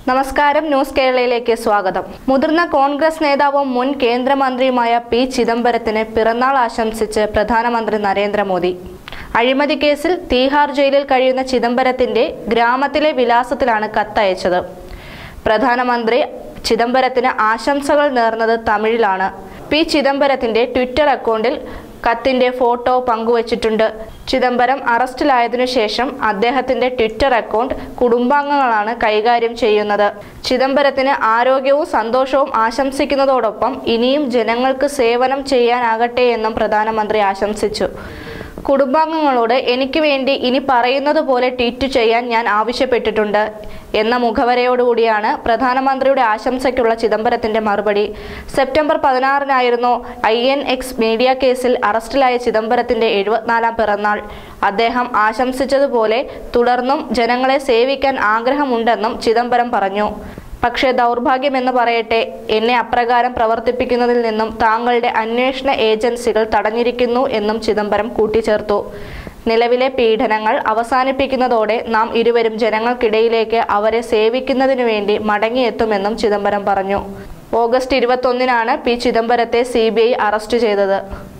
നമസ്കാരം ന്യൂസ് കേരളയിലേക്ക് സ്വാഗതം മുതിർന്ന കോൺഗ്രസ് നേതാവും മുൻ കേന്ദ്രമന്ത്രിയുമായ പി ചിദംബരത്തിന് പിറന്നാൾ ആശംസിച്ച് പ്രധാനമന്ത്രി നരേന്ദ്രമോദി അഴിമതി കേസിൽ തീഹാർ ജയിലിൽ കഴിയുന്ന ചിദംബരത്തിന്റെ ഗ്രാമത്തിലെ വിലാസത്തിലാണ് കത്തയച്ചത് പ്രധാനമന്ത്രി ചിദംബരത്തിന് ആശംസകൾ നേർന്നത് തമിഴിലാണ് പി ചിദംബരത്തിന്റെ ട്വിറ്റർ അക്കൗണ്ടിൽ കത്തിന്റെ ഫോട്ടോ പങ്കുവച്ചിട്ടുണ്ട് ചിദംബരം അറസ്റ്റിലായതിനു ശേഷം അദ്ദേഹത്തിന്റെ ട്വിറ്റർ അക്കൗണ്ട് കുടുംബാംഗങ്ങളാണ് കൈകാര്യം ചെയ്യുന്നത് ചിദംബരത്തിന് ആരോഗ്യവും സന്തോഷവും ആശംസിക്കുന്നതോടൊപ്പം ഇനിയും ജനങ്ങൾക്ക് സേവനം ചെയ്യാനാകട്ടെ എന്നും പ്രധാനമന്ത്രി ആശംസിച്ചു കുടുംബാംഗങ്ങളോട് എനിക്ക് വേണ്ടി ഇനി പറയുന്നത് പോലെ ട്വീറ്റ് ചെയ്യാൻ ഞാൻ ആവശ്യപ്പെട്ടിട്ടുണ്ട് എന്ന മുഖവരയോടുകൂടിയാണ് പ്രധാനമന്ത്രിയുടെ ആശംസയ്ക്കുള്ള ചിദംബരത്തിന്റെ മറുപടി സെപ്റ്റംബർ പതിനാറിനായിരുന്നു ഐ എൻ എക്സ് മീഡിയ കേസിൽ അറസ്റ്റിലായ ചിദംബരത്തിന്റെ എഴുപത്തിനാലാം പിറന്നാൾ അദ്ദേഹം ആശംസിച്ചതുപോലെ തുടർന്നും ജനങ്ങളെ സേവിക്കാൻ ആഗ്രഹമുണ്ടെന്നും ചിദംബരം പറഞ്ഞു പക്ഷേ ദൗർഭാഗ്യമെന്ന് പറയട്ടെ എന്നെ അപ്രകാരം പ്രവർത്തിപ്പിക്കുന്നതിൽ നിന്നും താങ്കളുടെ അന്വേഷണ ഏജൻസികൾ തടഞ്ഞിരിക്കുന്നു എന്നും ചിദംബരം കൂട്ടിച്ചേർത്തു നിലവിലെ പീഡനങ്ങൾ അവസാനിപ്പിക്കുന്നതോടെ നാം ഇരുവരും ജനങ്ങൾക്കിടയിലേക്ക് അവരെ സേവിക്കുന്നതിനു വേണ്ടി മടങ്ങിയെത്തുമെന്നും ചിദംബരം പറഞ്ഞു ഓഗസ്റ്റ് ഇരുപത്തൊന്നിനാണ് പി ചിദംബരത്തെ സി അറസ്റ്റ് ചെയ്തത്